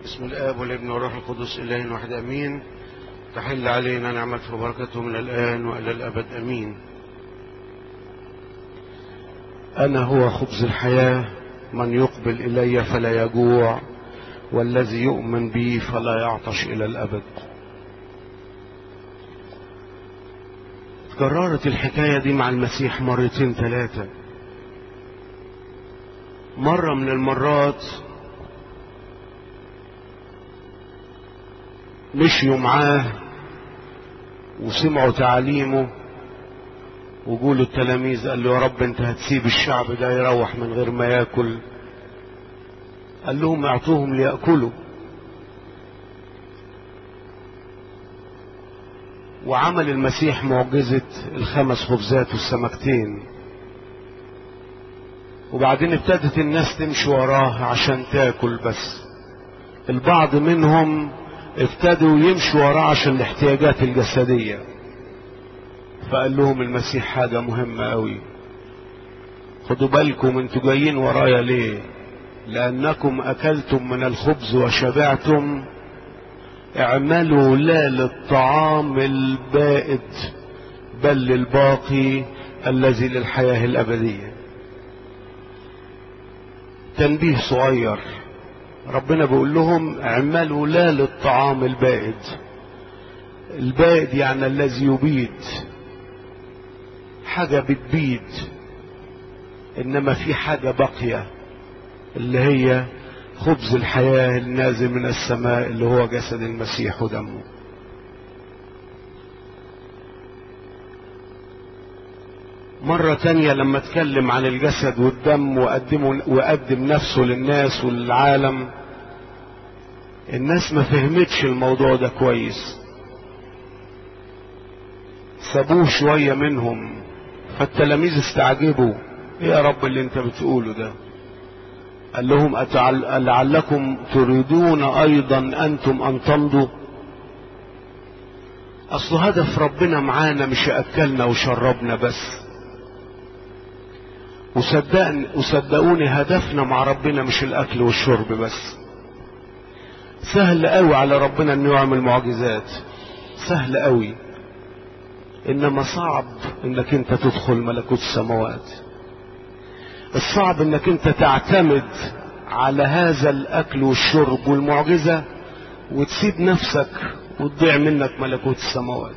بسم الآب والابن والروح القدس إله واحد أمين تحل علينا نعمته وبركته من الآن وإلى الأبد أمين أنا هو خبز الحياة من يقبل إلي فلا يجوع والذي يؤمن بي فلا يعطش إلى الأبد كررت الحكاية دي مع المسيح مرتين ثلاثة مرة من المرات مشيوا معاه وسمعوا تعاليمه وقولوا التلاميذ قال له يا رب انت هتسيب الشعب ده يروح من غير ما ياكل قال لهم اعطوهم ليأكلوا وعمل المسيح معجزة الخمس خبزات والسمكتين وبعدين ابتدت الناس تمشي وراه عشان تاكل بس البعض منهم ابتدوا يمشوا وراه عشان الاحتياجات الجسدية فقال لهم المسيح حاجة مهمة قوي خدوا بالكم انتوا جايين ورايا ليه لأنكم أكلتم من الخبز وشبعتم اعملوا لا للطعام البائد بل للباقي الذي للحياة الأبدية تنبيه صغير ربنا بيقول لهم اعملوا لا للطعام البائد البائد يعني الذي يبيد حاجة بتبيد انما في حاجة باقية اللي هي خبز الحياة النازل من السماء اللي هو جسد المسيح ودمه مرة تانية لما اتكلم عن الجسد والدم وقدمه وقدم نفسه للناس والعالم الناس ما فهمتش الموضوع ده كويس سابوه شوية منهم فالتلاميذ استعجبوا ايه يا رب اللي انت بتقوله ده قال لهم أتعل... لعلكم تريدون ايضا انتم ان تمضوا اصل هدف ربنا معانا مش ياكلنا وشربنا بس وصدقني وصدقوني هدفنا مع ربنا مش الاكل والشرب بس سهل قوي على ربنا انه يعمل معجزات سهل قوي انما صعب انك انت تدخل ملكوت السماوات الصعب انك انت تعتمد على هذا الاكل والشرب والمعجزة وتسيب نفسك وتضيع منك ملكوت السماوات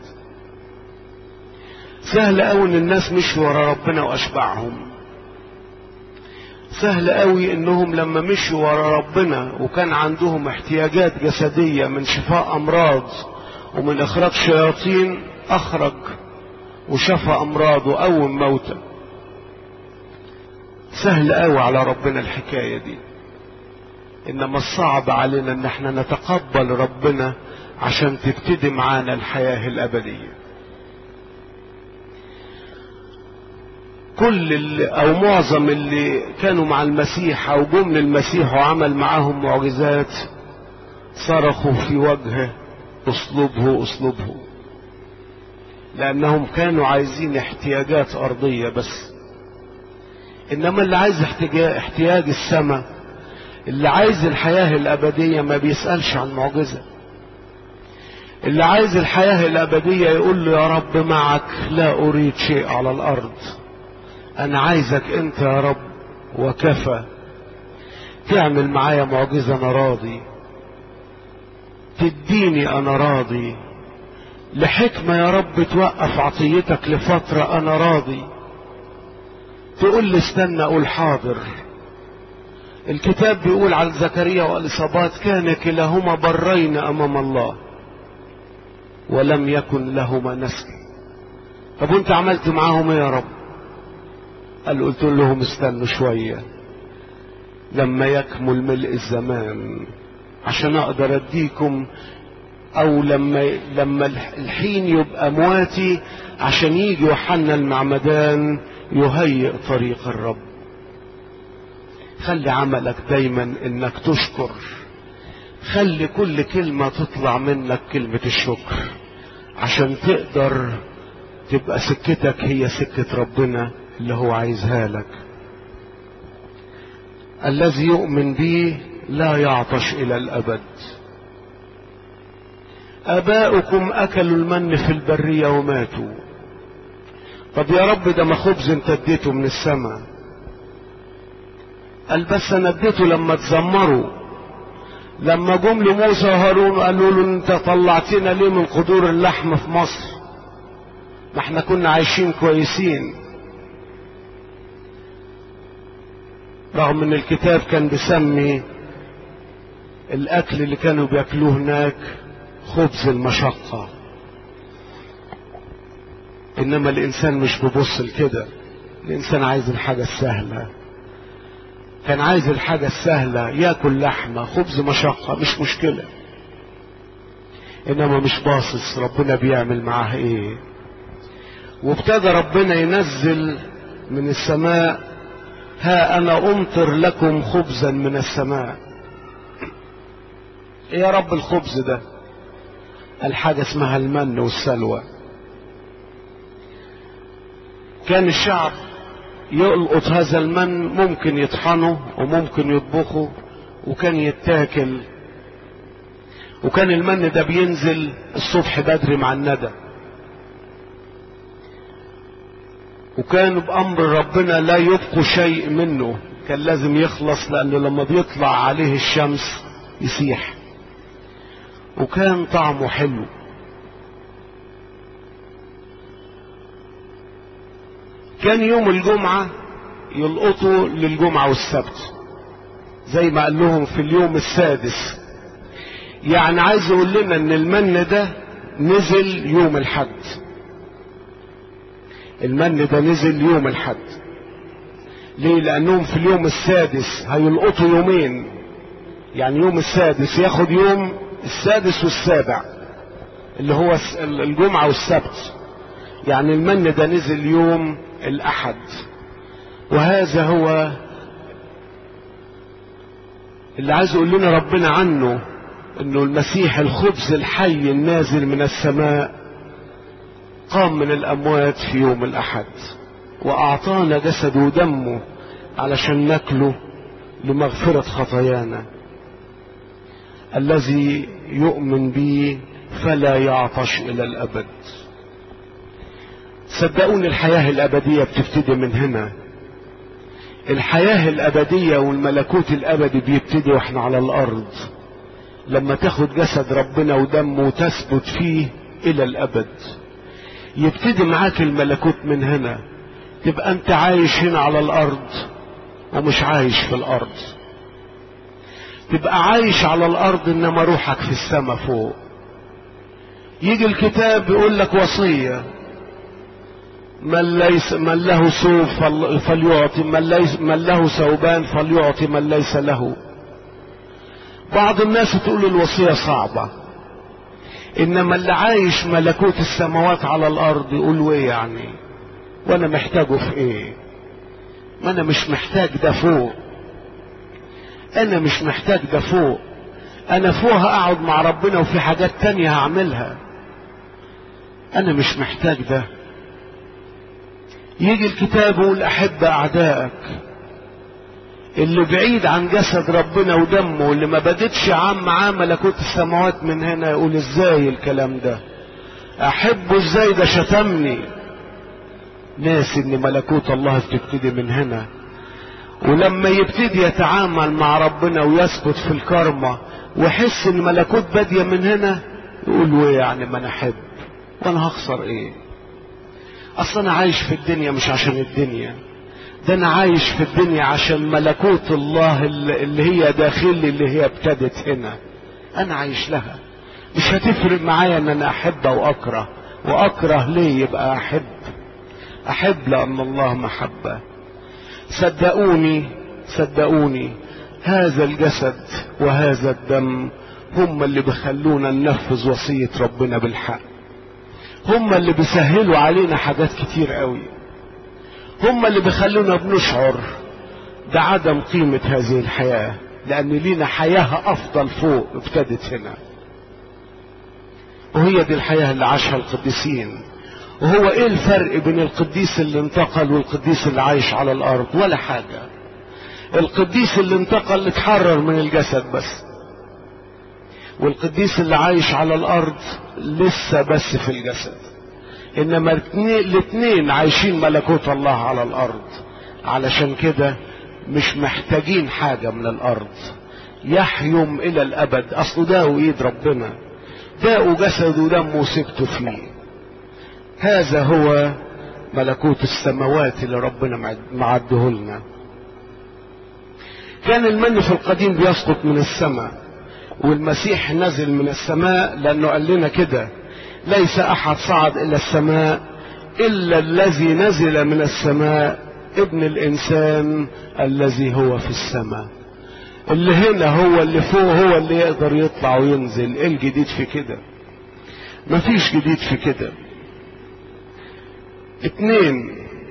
سهل قوي ان الناس مشوا ورا ربنا واشبعهم سهل قوي انهم لما مشوا ورا ربنا وكان عندهم احتياجات جسدية من شفاء امراض ومن اخراج شياطين اخرج وشفى امراض وقوم موتى سهل قوي على ربنا الحكاية دي انما الصعب علينا ان احنا نتقبل ربنا عشان تبتدي معانا الحياة الابدية كل اللي او معظم اللي كانوا مع المسيح او جم للمسيح وعمل معاهم معجزات صرخوا في وجهه اسلوبه اسلوبه لانهم كانوا عايزين احتياجات ارضيه بس انما اللي عايز احتياج, احتياج السماء اللي عايز الحياه الابديه ما بيسالش عن معجزه اللي عايز الحياه الابديه يقول له يا رب معك لا اريد شيء على الارض انا عايزك انت يا رب وكفى تعمل معايا معجزة انا راضي تديني انا راضي لحكمة يا رب توقف عطيتك لفترة انا راضي تقول لي استنى اقول حاضر الكتاب بيقول عن زكريا واليصابات كان كلاهما برين امام الله ولم يكن لهما نسل طب وانت عملت معاهم ايه يا رب قال قلت لهم استنوا شوية لما يكمل ملء الزمان عشان اقدر اديكم او لما لما الحين يبقى مواتي عشان يجي يوحنا المعمدان يهيئ طريق الرب خلي عملك دايما انك تشكر خلي كل كلمة تطلع منك كلمة الشكر عشان تقدر تبقى سكتك هي سكة ربنا اللي هو عايزها لك الذي يؤمن بي لا يعطش الى الابد اباؤكم اكلوا المن في البريه وماتوا طب يا رب ده ما خبز انت اديته من السماء قال بس انا اديته لما تزمروا لما جم لموسى وهارون قالوا له انت طلعتنا ليه من قدور اللحم في مصر ما احنا كنا عايشين كويسين رغم ان الكتاب كان بيسمي الاكل اللي كانوا بياكلوه هناك خبز المشقة انما الانسان مش بيبص لكده الانسان عايز الحاجة السهلة كان عايز الحاجة السهلة ياكل لحمة خبز مشقة مش مشكلة انما مش باصص ربنا بيعمل معاه ايه وابتدى ربنا ينزل من السماء ها انا امطر لكم خبزا من السماء ايه يا رب الخبز ده الحاجة اسمها المن والسلوى كان الشعب يلقط هذا المن ممكن يطحنه وممكن يطبخه وكان يتاكل وكان المن ده بينزل الصبح بدري مع الندى وكان بأمر ربنا لا يبقوا شيء منه كان لازم يخلص لأنه لما بيطلع عليه الشمس يسيح وكان طعمه حلو كان يوم الجمعة يلقطوا للجمعة والسبت زي ما قال لهم في اليوم السادس يعني عايز يقول لنا ان المن ده نزل يوم الحد المن ده نزل يوم الحد ليه لانهم في اليوم السادس هيلقطوا يومين يعني يوم السادس ياخد يوم السادس والسابع اللي هو الجمعة والسبت يعني المن ده نزل يوم الأحد وهذا هو اللي عايز يقول لنا ربنا عنه انه المسيح الخبز الحي النازل من السماء قام من الاموات في يوم الاحد واعطانا جسده ودمه علشان ناكله لمغفرة خطايانا الذي يؤمن بي فلا يعطش الى الابد صدقوني الحياة الابدية بتبتدي من هنا الحياة الابدية والملكوت الابدي بيبتدي واحنا على الارض لما تاخد جسد ربنا ودمه وتثبت فيه الى الابد يبتدي معاك الملكوت من هنا تبقى انت عايش هنا على الارض ومش عايش في الارض تبقى عايش على الارض انما روحك في السماء فوق يجي الكتاب يقول لك وصية من ليس من له ثوب فليعطي من, ليس من له ثوبان فليعطي من ليس له بعض الناس تقول الوصية صعبة انما اللي عايش ملكوت السماوات على الارض يقول ايه يعني وانا محتاجه في ايه ما انا مش محتاج ده فوق انا مش محتاج ده فوق انا فوق هقعد مع ربنا وفي حاجات تانية هعملها انا مش محتاج ده يجي الكتاب يقول احب اعدائك اللي بعيد عن جسد ربنا ودمه اللي ما بدتش عام معاه ملكوت السماوات من هنا يقول ازاي الكلام ده احبه ازاي ده شتمني ناس ان ملكوت الله بتبتدي من هنا ولما يبتدي يتعامل مع ربنا ويثبت في الكرمة ويحس ان ملكوت بادية من هنا يقول له يعني ما انا احب وانا هخسر ايه اصل انا عايش في الدنيا مش عشان الدنيا ده انا عايش في الدنيا عشان ملكوت الله اللي هي داخلي اللي هي ابتدت هنا انا عايش لها مش هتفرق معايا ان انا احب او اكره واكره ليه يبقى احب احب لان الله محبه صدقوني صدقوني هذا الجسد وهذا الدم هم اللي بيخلونا ننفذ وصية ربنا بالحق هم اللي بيسهلوا علينا حاجات كتير قوي هم اللي بيخلونا بنشعر بعدم قيمة هذه الحياة لأن لينا حياة أفضل فوق ابتدت هنا وهي دي الحياة اللي عاشها القديسين وهو ايه الفرق بين القديس اللي انتقل والقديس اللي عايش على الارض ولا حاجة القديس اللي انتقل اتحرر من الجسد بس والقديس اللي عايش على الارض لسه بس في الجسد انما الاثنين عايشين ملكوت الله على الارض علشان كده مش محتاجين حاجة من الارض يحيم الى الابد اصله ده ايد ربنا داء جسد ودم وسبته فيه هذا هو ملكوت السماوات اللي ربنا معده لنا كان المن في القديم بيسقط من السماء والمسيح نزل من السماء لانه قال لنا كده ليس احد صعد الى السماء الا الذي نزل من السماء ابن الانسان الذي هو في السماء اللي هنا هو اللي فوق هو اللي يقدر يطلع وينزل ايه الجديد في كده مفيش جديد في كده اتنين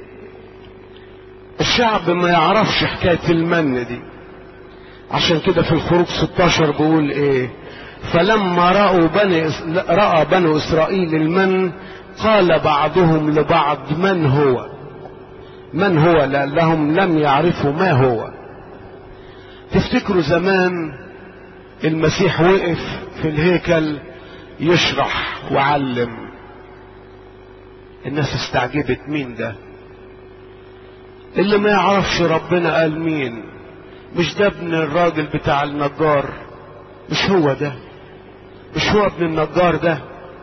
الشعب ما يعرفش حكاية المن دي عشان كده في الخروج 16 بيقول ايه فلما رأوا بني رأى بنو اسرائيل المن قال بعضهم لبعض من هو من هو لأنهم لم يعرفوا ما هو تفتكروا زمان المسيح وقف في الهيكل يشرح وعلم الناس استعجبت مين ده اللي ما يعرفش ربنا قال مين مش ده ابن الراجل بتاع النجار مش هو ده مش هو ابن النجار ده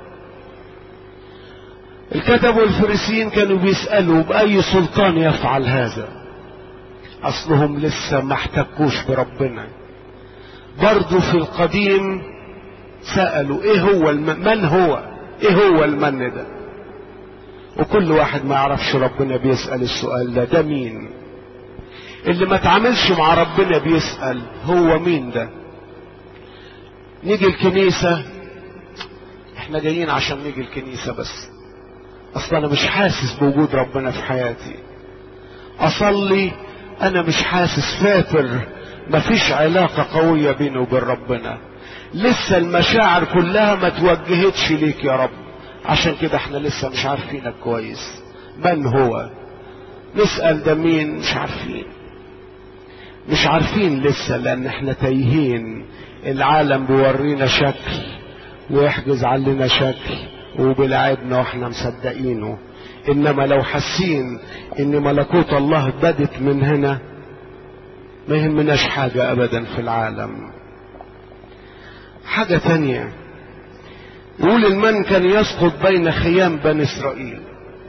الكتب والفريسيين كانوا بيسألوا بأي سلطان يفعل هذا أصلهم لسه ما احتكوش بربنا برضو في القديم سألوا ايه هو الم... من هو ايه هو المن ده وكل واحد ما يعرفش ربنا بيسأل السؤال ده ده مين اللي ما تعاملش مع ربنا بيسأل هو مين ده نيجي الكنيسة احنا جايين عشان نيجي الكنيسة بس اصلا انا مش حاسس بوجود ربنا في حياتي اصلي انا مش حاسس فاتر مفيش علاقة قوية بيني وبين ربنا لسه المشاعر كلها ما توجهتش ليك يا رب عشان كده احنا لسه مش عارفينك كويس من هو نسأل ده مين مش عارفين مش عارفين لسه لان احنا تايهين العالم بيورينا شكل ويحجز علينا شكل وبلعبنا واحنا مصدقينه انما لو حاسين ان ملكوت الله بدت من هنا ما يهمناش حاجة ابدا في العالم حاجة تانية يقول المن كان يسقط بين خيام بني اسرائيل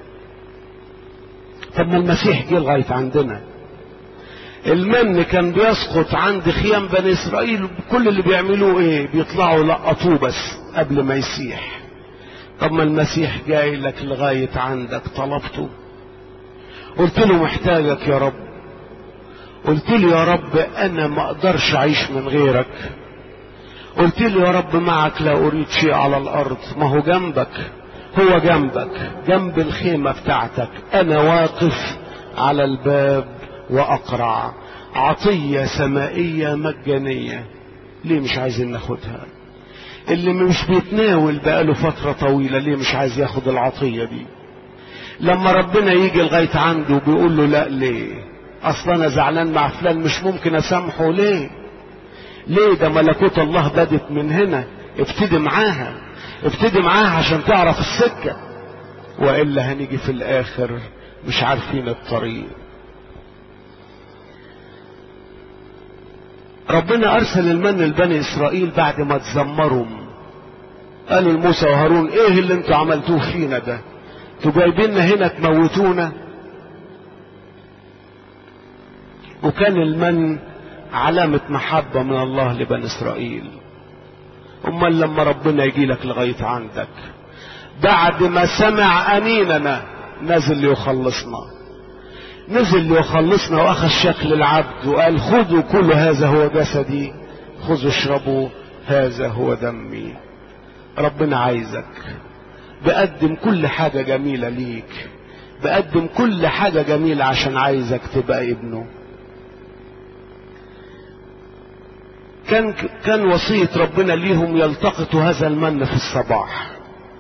طب ما المسيح جه لغاية عندنا المن كان بيسقط عند خيام بني اسرائيل كل اللي بيعملوه ايه بيطلعوا لقطوه بس قبل ما يسيح طب ما المسيح جاي لك لغاية عندك طلبته قلت له محتاجك يا رب قلت له يا رب انا ما اقدرش اعيش من غيرك قلت له يا رب معك لا اريد شيء على الارض ما هو جنبك هو جنبك جنب الخيمة بتاعتك انا واقف على الباب واقرع عطية سمائية مجانية ليه مش عايزين ناخدها اللي مش بيتناول بقاله فترة طويلة ليه مش عايز ياخد العطية دي لما ربنا يجي لغاية عنده بيقول له لا ليه اصلا انا زعلان مع فلان مش ممكن اسامحه ليه ليه ده ملكوت الله بدت من هنا ابتدي معاها ابتدي معاها عشان تعرف السكة وإلا هنيجي في الآخر مش عارفين الطريق ربنا أرسل المن لبني إسرائيل بعد ما تزمروا قالوا لموسى وهارون ايه اللي انتوا عملتوه فينا ده انتوا جايبيننا هنا تموتونا وكان المن علامة محبة من الله لبني إسرائيل أمال لما ربنا يجي لك لغاية عندك بعد ما سمع أنيننا نزل ليخلصنا نزل ليخلصنا وأخذ شكل العبد وقال خذوا كل هذا هو جسدي خذوا اشربوا هذا هو دمي ربنا عايزك بقدم كل حاجة جميلة ليك بقدم كل حاجة جميلة عشان عايزك تبقى ابنه كان كان وصية ربنا ليهم يلتقطوا هذا المن في الصباح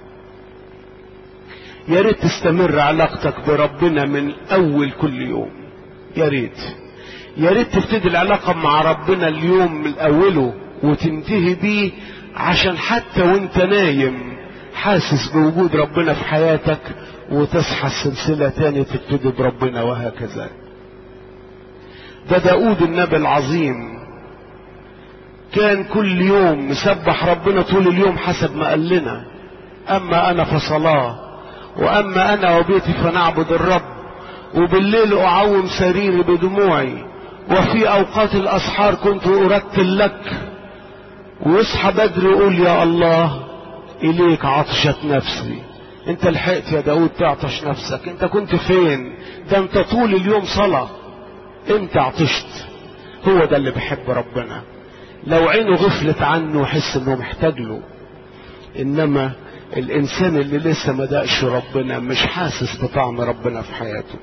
يا ريت تستمر علاقتك بربنا من اول كل يوم يا ريت يا ريت تبتدي العلاقة مع ربنا اليوم من أوله وتنتهي بيه عشان حتى وانت نايم حاسس بوجود ربنا في حياتك وتصحى السلسلة تاني تبتدي بربنا وهكذا ده داود النبي العظيم كان كل يوم مسبح ربنا طول اليوم حسب ما قال لنا اما انا فصلاه واما انا وبيتي فنعبد الرب وبالليل اعوم سريري بدموعي وفي اوقات الاسحار كنت ارتل لك ويصحى بدري يقول يا الله اليك عطشت نفسي انت لحقت يا داود تعطش نفسك انت كنت فين ده انت طول اليوم صلاة انت عطشت هو ده اللي بيحب ربنا لو عينه غفلت عنه يحس انه محتاج له انما الانسان اللي لسه ما دقش ربنا مش حاسس بطعم ربنا في حياته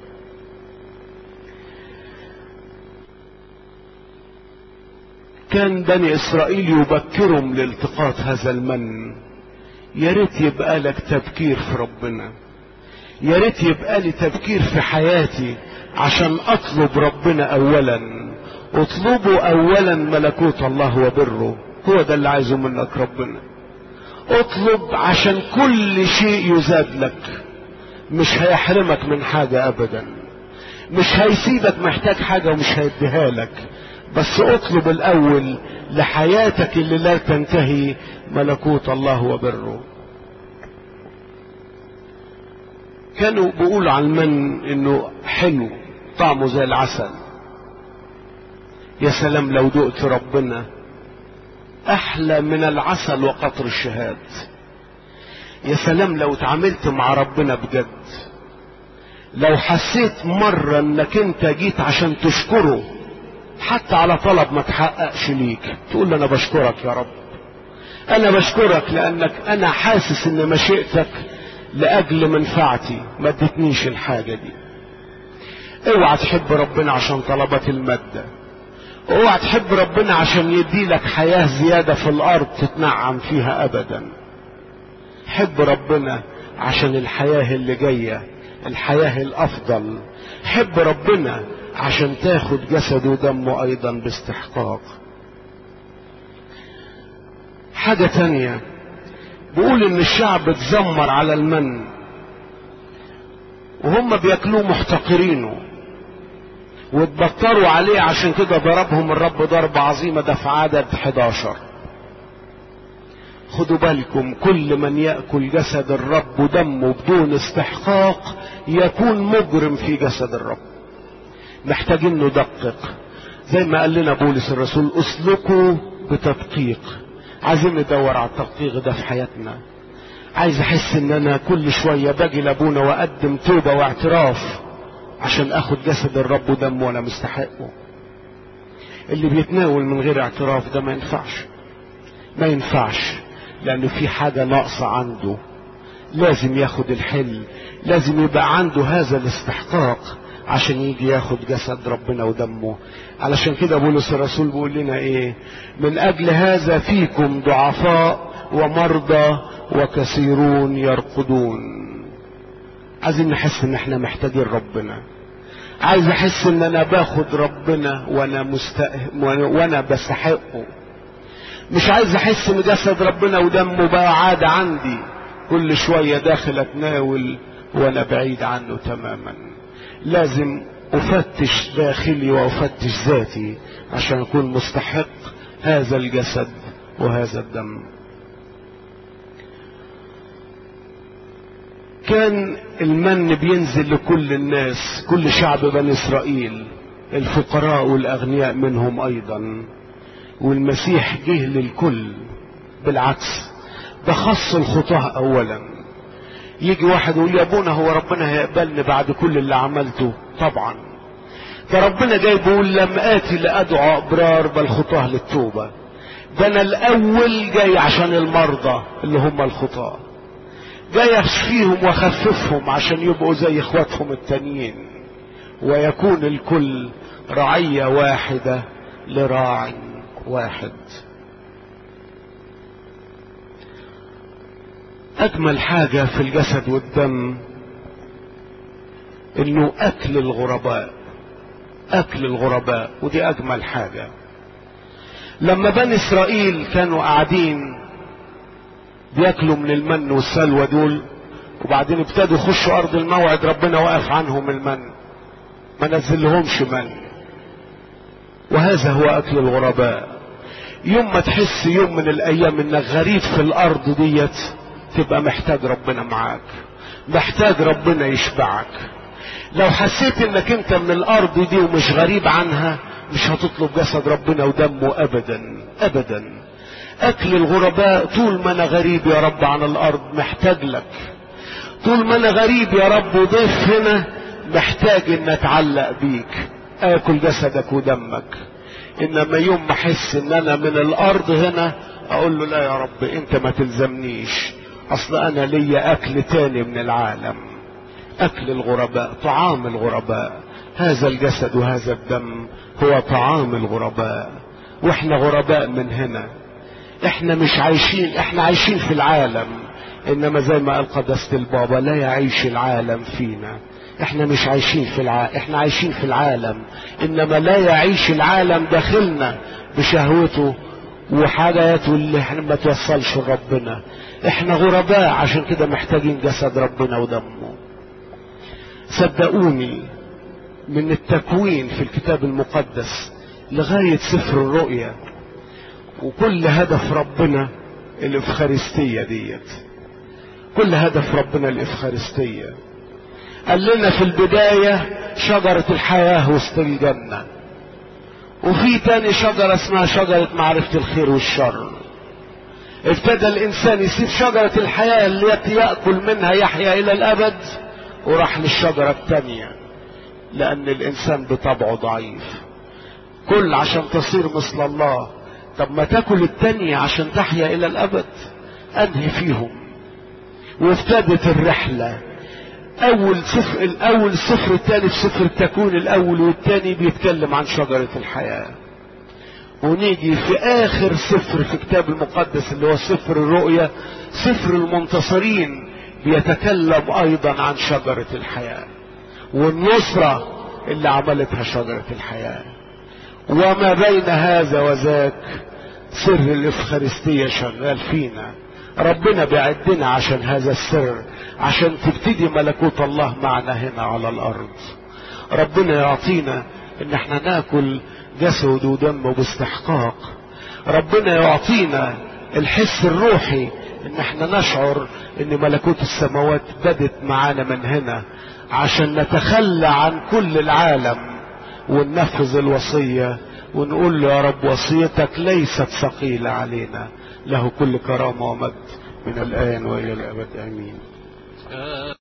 كان بني اسرائيل يبكرهم لالتقاط هذا المن يا ريت يبقى لك تبكير في ربنا يا ريت يبقى لي تبكير في حياتي عشان اطلب ربنا اولا اطلبوا اولا ملكوت الله وبره هو ده اللي عايزه منك ربنا اطلب عشان كل شيء يزاد لك مش هيحرمك من حاجة ابدا مش هيسيبك محتاج حاجة ومش هيديها لك بس اطلب الاول لحياتك اللي لا تنتهي ملكوت الله وبره كانوا بيقولوا عن المن انه حلو طعمه زي العسل يا سلام لو دقت ربنا احلى من العسل وقطر الشهاد يا سلام لو اتعاملت مع ربنا بجد لو حسيت مرة انك انت جيت عشان تشكره حتى على طلب ما تحققش ليك تقول انا بشكرك يا رب انا بشكرك لانك انا حاسس ان مشيئتك لاجل منفعتي ما ادتنيش الحاجة دي اوعى تحب ربنا عشان طلبات المادة اوعى تحب ربنا عشان يديلك حياة زيادة في الارض تتنعم فيها ابدا حب ربنا عشان الحياة اللي جاية الحياة الافضل حب ربنا عشان تاخد جسده ودمه ايضا باستحقاق حاجة تانية بيقول ان الشعب اتذمر على المن وهم بياكلوه محتقرينه واتبطروا عليه عشان كده ضربهم الرب ضربة عظيمة ده في عدد 11 خدوا بالكم كل من يأكل جسد الرب ودمه بدون استحقاق يكون مجرم في جسد الرب محتاجين ندقق زي ما قال لنا بولس الرسول اسلكوا بتدقيق عايزين ندور على التدقيق ده في حياتنا عايز احس ان انا كل شوية باجي لابونا واقدم توبة واعتراف عشان اخد جسد الرب ودمه وانا مستحقه اللي بيتناول من غير اعتراف ده ما ينفعش ما ينفعش لانه في حاجة ناقصة عنده لازم ياخد الحل لازم يبقى عنده هذا الاستحقاق عشان يجي ياخد جسد ربنا ودمه علشان كده بولس الرسول بيقول لنا ايه من اجل هذا فيكم ضعفاء ومرضى وكثيرون يرقدون عايزين نحس ان احنا محتاجين ربنا عايز احس ان انا باخد ربنا وانا مستأ... وانا بستحقه مش عايز احس ان جسد ربنا ودمه بقى عادة عندي كل شوية داخل اتناول وانا بعيد عنه تماما لازم افتش داخلي وافتش ذاتي عشان اكون مستحق هذا الجسد وهذا الدم كان المن بينزل لكل الناس كل شعب بني اسرائيل الفقراء والاغنياء منهم ايضا والمسيح جه للكل بالعكس ده خص الخطاه اولا يجي واحد يقول يا ابونا هو ربنا هيقبلني بعد كل اللي عملته طبعا ده ربنا جاي بيقول لم اتي لادعو ابرار بل خطاه للتوبه ده انا الاول جاي عشان المرضى اللي هم الخطاه جاي اشفيهم واخففهم عشان يبقوا زي اخواتهم التانيين ويكون الكل رعيه واحده لراع واحد اجمل حاجة في الجسد والدم انه اكل الغرباء اكل الغرباء ودي اجمل حاجة لما بني اسرائيل كانوا قاعدين بياكلوا من المن والسلوى دول وبعدين ابتدوا يخشوا ارض الموعد ربنا وقف عنهم المن ما نزلهمش من وهذا هو اكل الغرباء يوم ما تحس يوم من الايام انك غريب في الارض ديت تبقى محتاج ربنا معاك محتاج ربنا يشبعك لو حسيت انك انت من الارض دي ومش غريب عنها مش هتطلب جسد ربنا ودمه ابدا ابدا اكل الغرباء طول ما انا غريب يا رب عن الارض محتاج لك طول ما انا غريب يا رب وضيف هنا محتاج ان اتعلق بيك اكل جسدك ودمك انما يوم ما احس ان انا من الارض هنا اقول له لا يا رب انت ما تلزمنيش اصل انا ليا اكل تاني من العالم اكل الغرباء طعام الغرباء هذا الجسد وهذا الدم هو طعام الغرباء واحنا غرباء من هنا احنا مش عايشين احنا عايشين في العالم انما زي ما قال قداسة البابا لا يعيش العالم فينا احنا مش عايشين في العالم احنا عايشين في العالم انما لا يعيش العالم داخلنا بشهوته وحاجاته اللي احنا ما توصلش لربنا احنا غرباء عشان كده محتاجين جسد ربنا ودمه صدقوني من التكوين في الكتاب المقدس لغاية سفر الرؤيا وكل هدف ربنا الافخارستية ديت كل هدف ربنا الافخارستية قال لنا في البداية شجرة الحياة وسط الجنة وفي تاني شجرة اسمها شجرة معرفة الخير والشر ابتدى الانسان يسيب شجرة الحياة التي يأكل منها يحيا الى الابد وراح للشجرة التانية لان الانسان بطبعه ضعيف كل عشان تصير مثل الله طب ما تاكل التانية عشان تحيا الى الابد انهي فيهم وابتدت الرحلة اول سفر الاول السفر الثاني في سفر التكوين الاول والثاني بيتكلم عن شجرة الحياة ونيجي في اخر سفر في الكتاب المقدس اللي هو سفر الرؤيا سفر المنتصرين بيتكلم ايضا عن شجرة الحياة والنصرة اللي عملتها شجرة الحياة وما بين هذا وذاك سر الافخارستية شغال فينا ربنا بيعدنا عشان هذا السر عشان تبتدي ملكوت الله معنا هنا على الارض ربنا يعطينا ان احنا ناكل جسد ودمه باستحقاق ربنا يعطينا الحس الروحي ان احنا نشعر ان ملكوت السماوات بدت معانا من هنا عشان نتخلى عن كل العالم وننفذ الوصية ونقول له يا رب وصيتك ليست ثقيلة علينا له كل كرامة ومجد من الآن وإلى الأبد آمين